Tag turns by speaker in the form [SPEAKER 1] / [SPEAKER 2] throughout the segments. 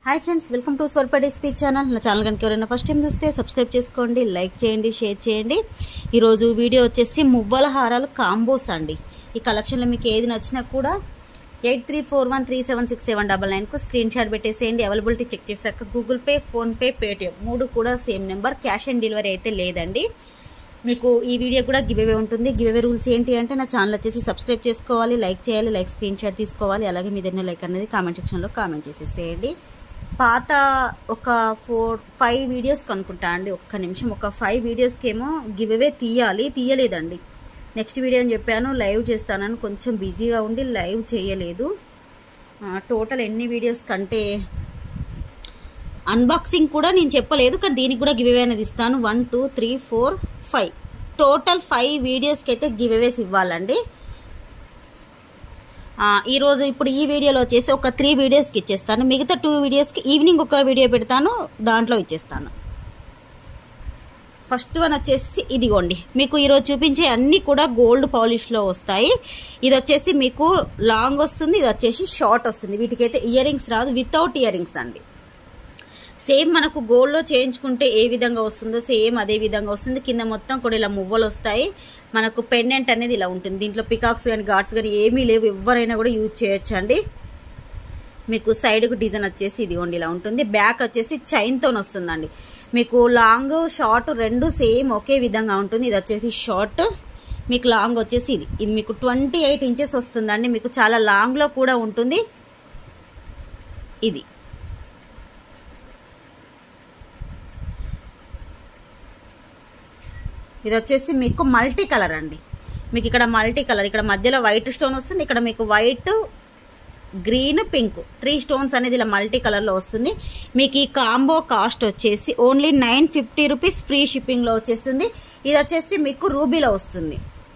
[SPEAKER 1] hi friends welcome to స్వర్పడి speech channel నా channel కనుక ఎవరైనా ఫస్ట్ టైం చూస్తే సబ్స్క్రైబ్ చేసుకోండి లైక్ చేయండి షేర్ చేయండి ఈరోజు వీడియో వచ్చేసి మువ్వల హారాలు కాంబోస్ అండి ఈ కలెక్షన్లో మీకు ఏది నచ్చినా కూడా eight three four one three seven six seven double నైన్కు స్క్రీన్ షాట్ పెట్టేసేయండి అవైలబిలిటీ చెక్ చేశాక గూగుల్ పే ఫోన్పే పేటిఎం మూడు కూడా same number cash on delivery అయితే లేదండి మీకు ఈ వీడియో కూడా గివ్ అవే ఉంటుంది గివ్ అవే రూల్స్ ఏంటి అంటే నా ఛానల్ వచ్చేసి సబ్స్క్రైబ్ చేసుకోవాలి లైక్ చేయాలి లైక్ స్క్రీన్ షాట్ తీసుకోవాలి అలాగే మీ దగ్గర లైక్ అనేది కామెంట్ సెక్షన్లో కామెంట్ చేసేసేయండి పాత ఒక ఫోర్ ఫైవ్ వీడియోస్కి అనుకుంటా అండి ఒక్క నిమిషం ఒక ఫైవ్ వీడియోస్కి ఏమో గివ్ అవే తీయాలి తీయలేదండి నెక్స్ట్ వీడియో అని చెప్పాను లైవ్ చేస్తానని కొంచెం బిజీగా ఉండి లైవ్ చేయలేదు టోటల్ ఎన్ని వీడియోస్ కంటే అన్బాక్సింగ్ కూడా నేను చెప్పలేదు కానీ దీనికి కూడా గివ్ అవే అనేది ఇస్తాను one two three four five total five వీడియోస్కి అయితే గివ్ అవేస్ ఇవ్వాలండి ఈరోజు ఇప్పుడు ఈ వీడియోలో వచ్చేసి ఒక త్రీ వీడియోస్కి ఇచ్చేస్తాను మిగతా టూ వీడియోస్కి ఈవినింగ్ ఒక వీడియో పెడతాను దాంట్లో ఇచ్చేస్తాను ఫస్ట్ వన్ వచ్చేసి ఇదిగోండి మీకు ఈరోజు చూపించే అన్ని కూడా గోల్డ్ పాలిష్లో వస్తాయి ఇది వచ్చేసి మీకు లాంగ్ వస్తుంది ఇది వచ్చేసి షార్ట్ వస్తుంది వీటికైతే ఇయర్ రింగ్స్ రాదు వితౌట్ ఇయర్ రింగ్స్ అండి సేమ్ మనకు గోల్డ్లో చేయించుకుంటే ఏ విధంగా వస్తుందో సేమ్ అదే విధంగా వస్తుంది కింద మొత్తం కూడా ఇలా మువ్వలు వస్తాయి మనకు పెండెంట్ అనేది ఇలా ఉంటుంది దీంట్లో పికాక్స్ కానీ గాడ్స్ కానీ ఏమీ లేవు ఎవరైనా కూడా యూజ్ చేయొచ్చు అండి మీకు సైడ్కు డిజైన్ వచ్చేసి ఇదిగోండి ఇలా ఉంటుంది బ్యాక్ వచ్చేసి చైన్తో వస్తుందండి మీకు లాంగ్ షార్ట్ రెండు సేమ్ ఒకే విధంగా ఉంటుంది ఇది వచ్చేసి షార్ట్ మీకు లాంగ్ వచ్చేసి ఇది ఇది మీకు ట్వంటీ ఎయిట్ ఇంచెస్ వస్తుందండి మీకు చాలా లాంగ్లో కూడా ఉంటుంది ఇది ఇది వచ్చేసి మీకు మల్టీ కలర్ అండి మీకు ఇక్కడ మల్టీ కలర్ ఇక్కడ మధ్యలో వైట్ స్టోన్ వస్తుంది ఇక్కడ మీకు white green pink three stones అనేది ఇలా మల్టీ కలర్లో వస్తుంది మీకు ఈ కాంబో కాస్ట్ వచ్చేసి only nine fifty rupees free షిప్పింగ్లో వచ్చేస్తుంది ఇది వచ్చేసి మీకు రూబీలో వస్తుంది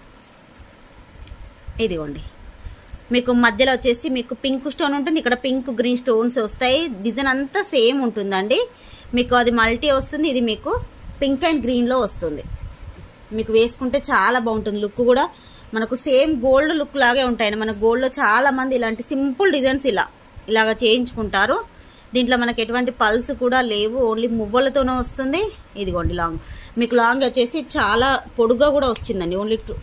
[SPEAKER 1] ఇదిగోండి మీకు మధ్యలో వచ్చేసి మీకు పింక్ స్టోన్ ఉంటుంది ఇక్కడ పింక్ గ్రీన్ స్టోన్స్ వస్తాయి డిజైన్ అంతా సేమ్ ఉంటుందండి మీకు అది మల్టీ వస్తుంది ఇది మీకు పింక్ అండ్ గ్రీన్లో వస్తుంది మీకు వేసుకుంటే చాలా బాగుంటుంది లుక్ కూడా మనకు సేమ్ గోల్డ్ లుక్ లాగే ఉంటాయి మన గోల్డ్లో చాలా మంది ఇలాంటి సింపుల్ డిజైన్స్ ఇలా ఇలాగ చేయించుకుంటారు దీంట్లో మనకి ఎటువంటి పల్స్ కూడా లేవు ఓన్లీ మువ్వలతోనే వస్తుంది ఇదిగోండి లాంగ్ మీకు లాంగ్ వచ్చేసి చాలా పొడుగా కూడా వచ్చిందండి ఓన్లీ టూ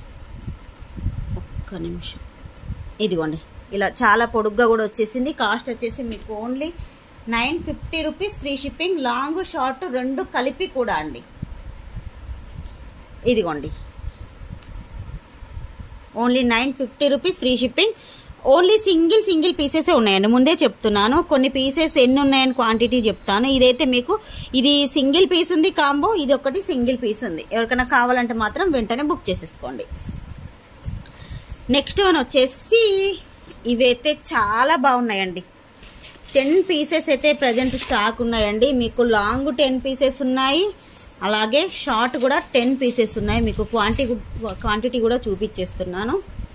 [SPEAKER 1] ఒక్క నిమిషం ఇదిగోండి ఇలా చాలా పొడుగ్గా కూడా వచ్చేసింది కాస్ట్ వచ్చేసి మీకు only nine fifty rupees free shipping long short రెండు కలిపి కూడా అండి ఇదిగోండి only nine fifty rupees free shipping only single single పీసెసే ఉన్నాయండి ముందే చెప్తున్నాను కొన్ని పీసెస్ ఎన్ని ఉన్నాయని క్వాంటిటీ చెప్తాను ఇదైతే మీకు ఇది సింగిల్ పీస్ ఉంది కాంబో ఇది ఒకటి సింగిల్ పీస్ ఉంది ఎవరికైనా కావాలంటే మాత్రం వెంటనే బుక్ చేసేసుకోండి నెక్స్ట్ వన్ వచ్చేసి ఇవైతే చాలా బాగున్నాయండి టెన్ పీసెస్ అయితే ప్రజెంట్ స్టాక్ ఉన్నాయండి మీకు లాంగ్ టెన్ పీసెస్ ఉన్నాయి అలాగే షార్ట్ కూడా టెన్ పీసెస్ ఉన్నాయి మీకు క్వాంటిటీ క్వాంటిటీ కూడా చూపించేస్తున్నాను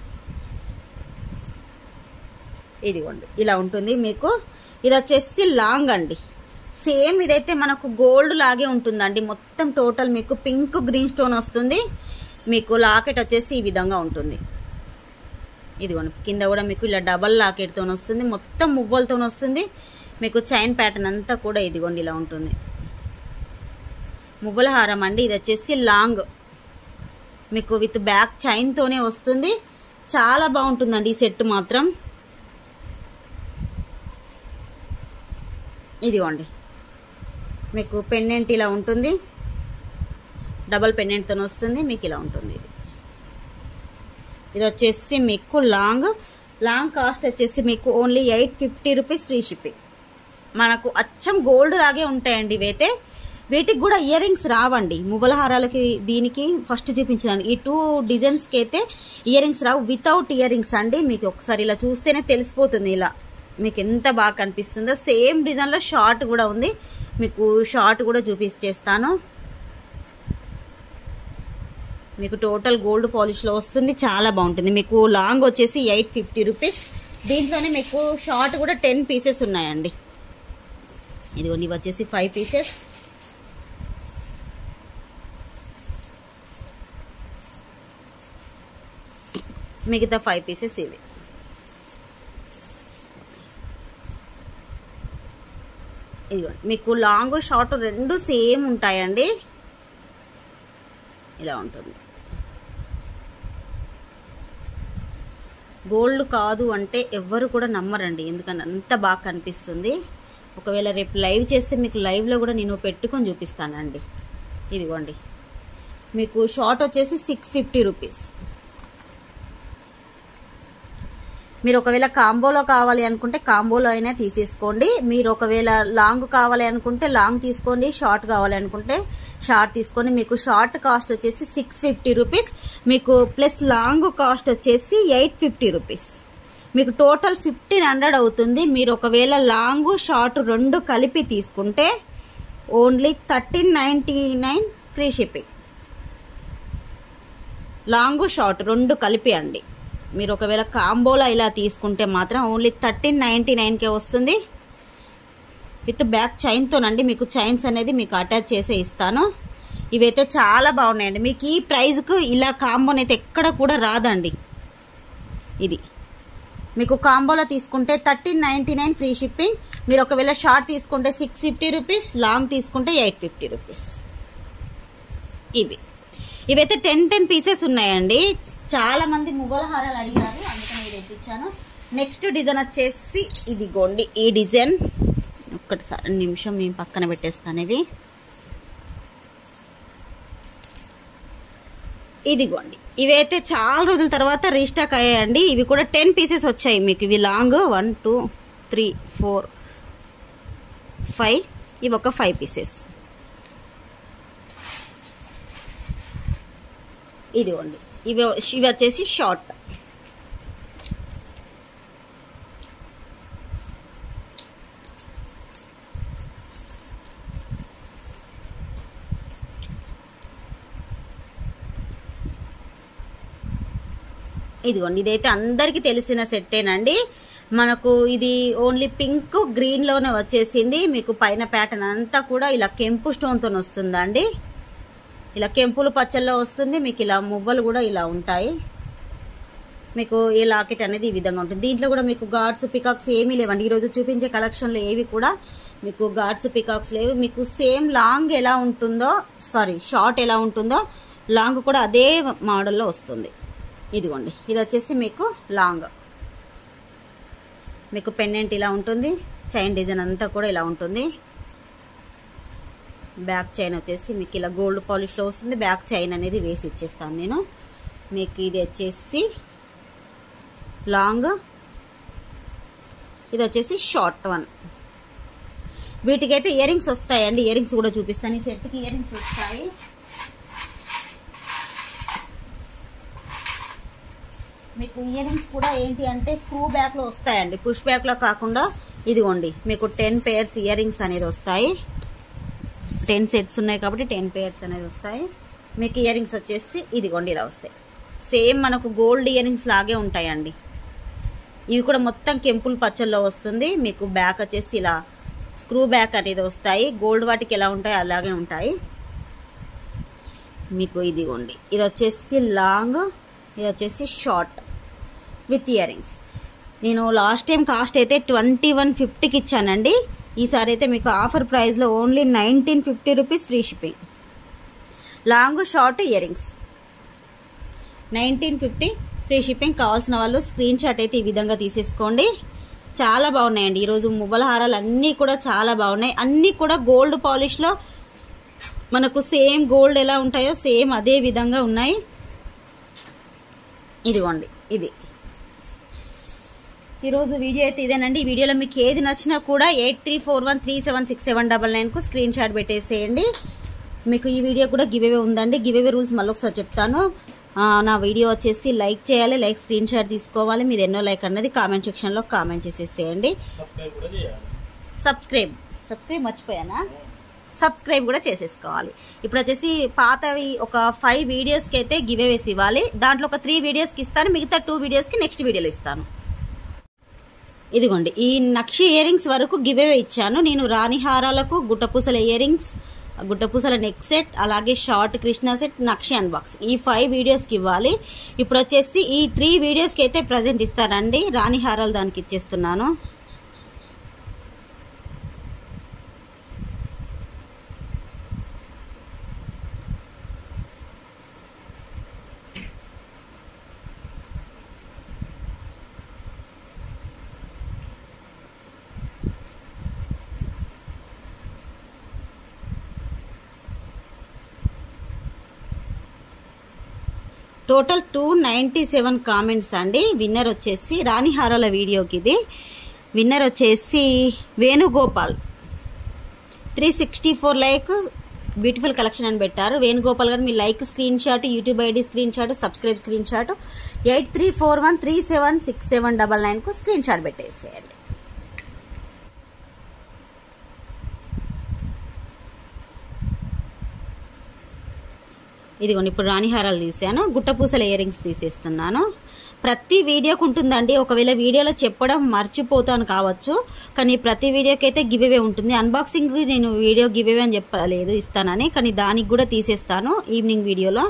[SPEAKER 1] ఇదిగోండి ఇలా ఉంటుంది మీకు ఇది వచ్చేసి లాంగ్ అండి సేమ్ ఇదైతే మనకు గోల్డ్ లాగే ఉంటుందండి మొత్తం టోటల్ మీకు పింక్ గ్రీన్ స్టోన్ వస్తుంది మీకు లాకెట్ వచ్చేసి ఈ విధంగా ఉంటుంది ఇదిగోండి కింద కూడా మీకు ఇలా డబల్ లాకెట్తో వస్తుంది మొత్తం మువ్వలతో వస్తుంది మీకు చైన్ ప్యాటర్న్ అంతా కూడా ఇదిగోండి ఇలా ఉంటుంది మువ్వల హారం అండి ఇది వచ్చేసి లాంగ్ మీకు విత్ బ్యాక్ చైన్తోనే వస్తుంది చాలా బాగుంటుందండి ఈ సెట్ మాత్రం ఇదిగోండి మీకు పెండెంట్ ఇలా ఉంటుంది డబల్ పెండెంట్తో వస్తుంది మీకు ఇలా ఉంటుంది ఇది ఇది వచ్చేసి మీకు లాంగ్ లాంగ్ కాస్ట్ వచ్చేసి మీకు only eight fifty rupees free shipping మనకు అచ్చం గోల్డ్ లాగే ఉంటాయండి ఇవైతే వీటికి కూడా ఇయర్ రింగ్స్ రావండి మువ్వల హారాలకి దీనికి ఫస్ట్ చూపించదండి ఈ టూ డిజైన్స్కి అయితే ఇయర్ రింగ్స్ రావు వితౌట్ ఇయర్ రింగ్స్ అండి మీకు ఒకసారి ఇలా చూస్తేనే తెలిసిపోతుంది ఇలా మీకు ఎంత బాగా కనిపిస్తుందో సేమ్ డిజైన్లో షార్ట్ కూడా ఉంది మీకు షార్ట్ కూడా చూపించేస్తాను మీకు టోటల్ గోల్డ్ పాలిష్లో వస్తుంది చాలా బాగుంటుంది మీకు లాంగ్ వచ్చేసి ఎయిట్ ఫిఫ్టీ రూపీస్ దీంట్లోనే మీకు షార్ట్ కూడా టెన్ పీసెస్ ఉన్నాయండి ఇదిగోండి ఇవి వచ్చేసి ఫైవ్ పీసెస్ మిగతా ఫైవ్ పీసెస్ ఇవి ఇదిగోండి మీకు లాంగ్ షార్ట్ రెండు సేమ్ ఉంటాయండి ఇలా ఉంటుంది గోల్డ్ కాదు అంటే ఎవ్వరు కూడా నమ్మరండి ఎందుకంటే అంత బాగా కనిపిస్తుంది ఒకవేళ రేపు లైవ్ చేస్తే మీకు లైవ్లో కూడా నేను పెట్టుకొని చూపిస్తానండి ఇదిగోండి మీకు షార్ట్ వచ్చేసి సిక్స్ ఫిఫ్టీ రూపీస్ మీరు ఒకవేళ కాంబోలో కావాలి అనుకుంటే కాంబోలో అయినా తీసేసుకోండి మీరు ఒకవేళ లాంగ్ కావాలి అనుకుంటే లాంగ్ తీసుకోండి షార్ట్ కావాలి అనుకుంటే షార్ట్ తీసుకోండి మీకు షార్ట్ కాస్ట్ వచ్చేసి సిక్స్ ఫిఫ్టీ రూపీస్ మీకు ప్లస్ లాంగ్ కాస్ట్ వచ్చేసి ఎయిట్ ఫిఫ్టీ రూపీస్ మీకు టోటల్ ఫిఫ్టీన్ హండ్రెడ్ అవుతుంది మీరు ఒకవేళ లాంగ్ షార్ట్ రెండు కలిపి తీసుకుంటే only thirteen ninety nine free shipping long short రెండు కలిపి అండి మీరు ఒకవేళ కాంబోలో ఇలా తీసుకుంటే మాత్రం ఓన్లీ థర్టీన్ నైంటీ నైన్కే వస్తుంది విత్ బ్యాక్ చైన్తోనండి మీకు చైన్స్ అనేది మీకు అటాచ్ చేసే ఇస్తాను ఇవైతే చాలా బాగున్నాయండి మీకు ఈ ప్రైస్కు ఇలా కాంబోనైతే ఎక్కడ కూడా రాదండి ఇది మీకు కాంబోలో తీసుకుంటే thirteen ninety nine free shipping మీరు ఒకవేళ షార్ట్ తీసుకుంటే సిక్స్ ఫిఫ్టీ రూపీస్ లాంగ్ తీసుకుంటే ఎయిట్ ఫిఫ్టీ రూపీస్ ఇవి ఇవైతే టెన్ టెన్ పీసెస్ ఉన్నాయండి చాలా మంది మువ్వల హారాలు అడిగారు అందుకని ఇది తెప్పించాను నెక్స్ట్ డిజైన్ వచ్చేసి ఇది గోండి ఈ డిజైన్ ఒక్కటిసారి నిమిషం నేను పక్కన పెట్టేస్తాను ఇవి ఇదిగోండి ఇవైతే చాలా రోజుల తర్వాత రీస్టాక్ అయ్యాయండి ఇవి కూడా టెన్ పీసెస్ వచ్చాయి మీకు ఇవి long one two three four five ఇవి ఒక ఫైవ్ పీసెస్ ఇదిగోండి ఇవి ఇవి వచ్చేసి షార్ట్ ఇదిగోండి ఇదైతే అందరికీ తెలిసిన సెట్టేనండి మనకు ఇది ఓన్లీ పింక్ గ్రీన్ లోనే వచ్చేసింది మీకు పైన ప్యాటర్న్ అంతా కూడా ఇలా కెంపు స్టోన్తో వస్తుందండి ఇలా కెంపులు పచ్చల్లో వస్తుంది మీకు ఇలా మువ్వలు కూడా ఇలా ఉంటాయి మీకు ఈ లాకెట్ అనేది ఈ విధంగా ఉంటుంది దీంట్లో కూడా మీకు గాడ్స్ పికాక్స్ ఏమీ లేవండి ఈరోజు చూపించే కలెక్షన్లో ఏవి కూడా మీకు గాడ్స్ పికాక్స్ లేవు మీకు సేమ్ లాంగ్ ఎలా ఉంటుందో సారీ షార్ట్ ఎలా ఉంటుందో లాంగ్ కూడా అదే మోడల్లో వస్తుంది ఇదిగోండి ఇది వచ్చేసి మీకు లాంగ్ మీకు పెండెంట్ ఇలా ఉంటుంది చైన్ డిజైన్ అంతా కూడా ఇలా ఉంటుంది బ్యాక్ చైన్ వచ్చేసి మీకు ఇలా గోల్డ్ పాలిష్లో వస్తుంది బ్యాక్ చైన్ అనేది వేసి ఇచ్చేస్తాను నేను మీకు ఇది వచ్చేసి లాంగ్ ఇది వచ్చేసి షార్ట్ వన్ వీటికైతే ఇయర్ రింగ్స్ వస్తాయండి ఇయర్ రింగ్స్ కూడా చూపిస్తాను ఈ సెట్కి ఇయర్ రింగ్స్ వస్తాయి మీకు ఇయర్ రింగ్స్ కూడా ఏంటి అంటే స్క్రూ బ్యాక్లో వస్తాయండి పుష్ బ్యాక్లో కాకుండా ఇదిగోండి మీకు టెన్ పేర్స్ ఇయర్ రింగ్స్ అనేది వస్తాయి టెన్ సెట్స్ ఉన్నాయి కాబట్టి టెన్ పేర్స్ అనేది వస్తాయి మీకు ఇయర్ రింగ్స్ వచ్చేసి ఇదిగోండి ఇలా వస్తాయి సేమ్ మనకు గోల్డ్ ఇయర్ రింగ్స్ లాగే ఉంటాయండి ఇవి కూడా మొత్తం కెంపుల్ పచ్చల్లో వస్తుంది మీకు బ్యాక్ వచ్చేసి ఇలా స్క్రూ బ్యాక్ అనేది వస్తాయి గోల్డ్ వాటికి ఎలా ఉంటాయి అలాగే ఉంటాయి మీకు ఇదిగోండి ఇది వచ్చేసి లాంగ్ ఇది వచ్చేసి షార్ట్ విత్ ఇయర్ రింగ్స్ నేను లాస్ట్ టైం కాస్ట్ అయితే ట్వంటీ వన్ ఫిఫ్టీకి ఇచ్చానండి ఈసారి అయితే మీకు ఆఫర్ ప్రైస్లో only nineteen fifty rupees free shipping long short earrings nineteen fifty free shipping కావాల్సిన వాళ్ళు స్క్రీన్ షాట్ అయితే ఈ విధంగా తీసేసుకోండి చాలా బాగున్నాయండి ఈరోజు మువ్వల హారాలు అన్నీ కూడా చాలా బాగున్నాయి అన్నీ కూడా గోల్డ్ పాలిష్లో మనకు సేమ్ గోల్డ్ ఎలా ఉంటాయో సేమ్ అదే విధంగా ఉన్నాయి ఇదిగోండి ఇది ఈరోజు వీడియో అయితే ఇదేనండి ఈ వీడియోలో మీకు ఏది నచ్చినా కూడా eight three four one three seven six seven double నైన్కు స్క్రీన్ షాట్ పెట్టేసేయండి మీకు ఈ వీడియో కూడా గివేవే ఉందండి గివేవే రూల్స్ మళ్ళీ ఒకసారి చెప్తాను ఆ, నా వీడియో వచ్చేసి లైక్ చేయాలి లైక్ స్క్రీన్ షాట్ తీసుకోవాలి మీరు ఎన్నో లైక్ అన్నది కామెంట్ సెక్షన్లో కామెంట్ చేసేసేయండి
[SPEAKER 2] సబ్స్క్రైబ్ కూడా చేయాలి
[SPEAKER 1] సబ్స్క్రైబ్ సబ్స్క్రైబ్ మర్చిపోయానా సబ్స్క్రైబ్ కూడా చేసేసుకోవాలి ఇప్పుడు వచ్చేసి పాతవి ఒక ఫైవ్ వీడియోస్కి అయితే గివ్ అవేస్ ఇవ్వాలి దాంట్లో ఒక త్రీ వీడియోస్కి ఇస్తాను మిగతా టూ వీడియోస్కి నెక్స్ట్ వీడియోలో ఇస్తాను ఇదిగోండి ఈ నక్షి ఇయర్ రింగ్స్ వరకు గివ్ అవే ఇచ్చాను నేను రాణి హారాలకు గుట్టపూసల ఇయర్ రింగ్స్ గుట్టపూసల నెక్ సెట్ అలాగే షార్ట్ కృష్ణ సెట్ నక్షి అన్బాక్స్ ఈ ఫైవ్ వీడియోస్కి ఇవ్వాలి ఇప్పుడు వచ్చేసి ఈ త్రీ వీడియోస్కి అయితే ప్రజెంట్ ఇస్తానండి రాణి హారాలు దానికి ఇచ్చేస్తున్నాను total two ninety seven comments అండి విన్నర్ వచ్చేసి రాణి హారాల వీడియోకి ఇది విన్నర్ వచ్చేసి Venugopal three sixty four like beautiful collection అని పెట్టారు వేణుగోపాల్ గారు మీ like screen shot YouTube ID screen shot subscribe screen shot eight three four one three seven six seven double నైన్కు స్క్రీన్ షాట్ పెట్టేసేయండి ఇదిగోండి ఇప్పుడు రాణిహారాలు తీసాను గుట్టపూసల ఇయర్ రింగ్స్ తీసేస్తున్నాను ప్రతి వీడియోకి ఉంటుందండి ఒకవేళ వీడియోలో చెప్పడం మర్చిపోతాను కావచ్చు కానీ ప్రతి వీడియోకి అయితే గివ్ అవే ఉంటుంది అన్బాక్సింగ్ నేను వీడియో గివ్ అవే అని చెప్పలేదు ఇస్తానని కానీ దానికి కూడా తీసేస్తాను ఈవినింగ్ వీడియోలో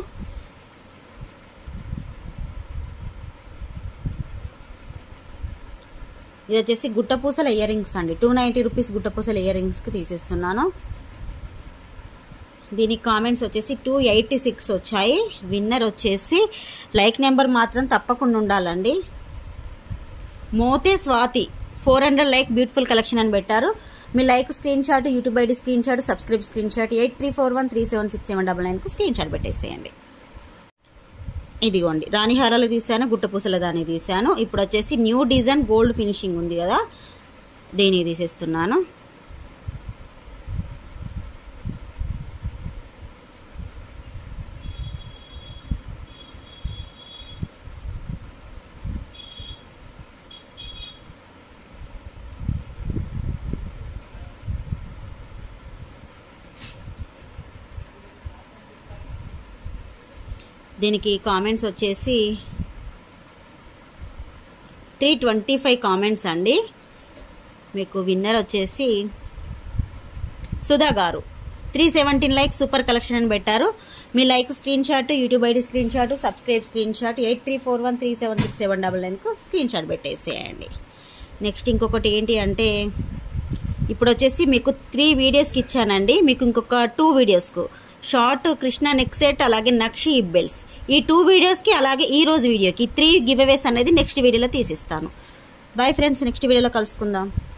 [SPEAKER 1] ఇది వచ్చేసి గుట్టపూసల ఇయర్ రింగ్స్ అండి టూ నైంటీ రూపీస్ గుట్టపూసల ఇయర్ రింగ్స్కి తీసేస్తున్నాను దీనికి కామెంట్స్ వచ్చేసి టూ ఎయిటీ సిక్స్ వచ్చాయి విన్నర్ వచ్చేసి లైక్ నెంబర్ మాత్రం తప్పకుండా ఉండాలండి Mothe Swathi four hundred like beautiful collection అని పెట్టారు మీ like screen shot YouTube ID screen shot subscribe screen shot eight three four one three seven six seven double నైన్కు స్క్రీన్ షాట్ పెట్టేసేయండి ఇదిగోండి రాణిహారాలు తీసాను గుట్టపూసల దాన్ని తీసాను ఇప్పుడు వచ్చేసి న్యూ డిజైన్ గోల్డ్ ఫినిషింగ్ ఉంది కదా దీన్ని తీసేస్తున్నాను దీనికి కామెంట్స్ వచ్చేసి త్రీ ట్వంటీ ఫైవ్ కామెంట్స్ అండి మీకు విన్నర్ వచ్చేసి సుధా గారు three seventeen like super collection అని పెట్టారు మీ like screen shot YouTube ID screen shot subscribe screen shot eight three four one three seven six seven double నైన్కు స్క్రీన్ షాట్ పెట్టేసేయండి next ఇంకొకటి ఏంటి అంటే ఇప్పుడు వచ్చేసి మీకు త్రీ వీడియోస్కి ఇచ్చానండి మీకు ఇంకొక టూ వీడియోస్కు షార్ట్ కృష్ణ నెక్ సెట్ అలాగే నక్షి ఇబ్బెల్స్ ఈ టూ వీడియోస్కి అలాగే ఈ రోజు వీడియోకి త్రీ గివ్ అవేస్ అనేది నెక్స్ట్ వీడియోలో తీసిస్తాను బాయ్ ఫ్రెండ్స్ నెక్స్ట్ వీడియోలో కలుసుకుందాం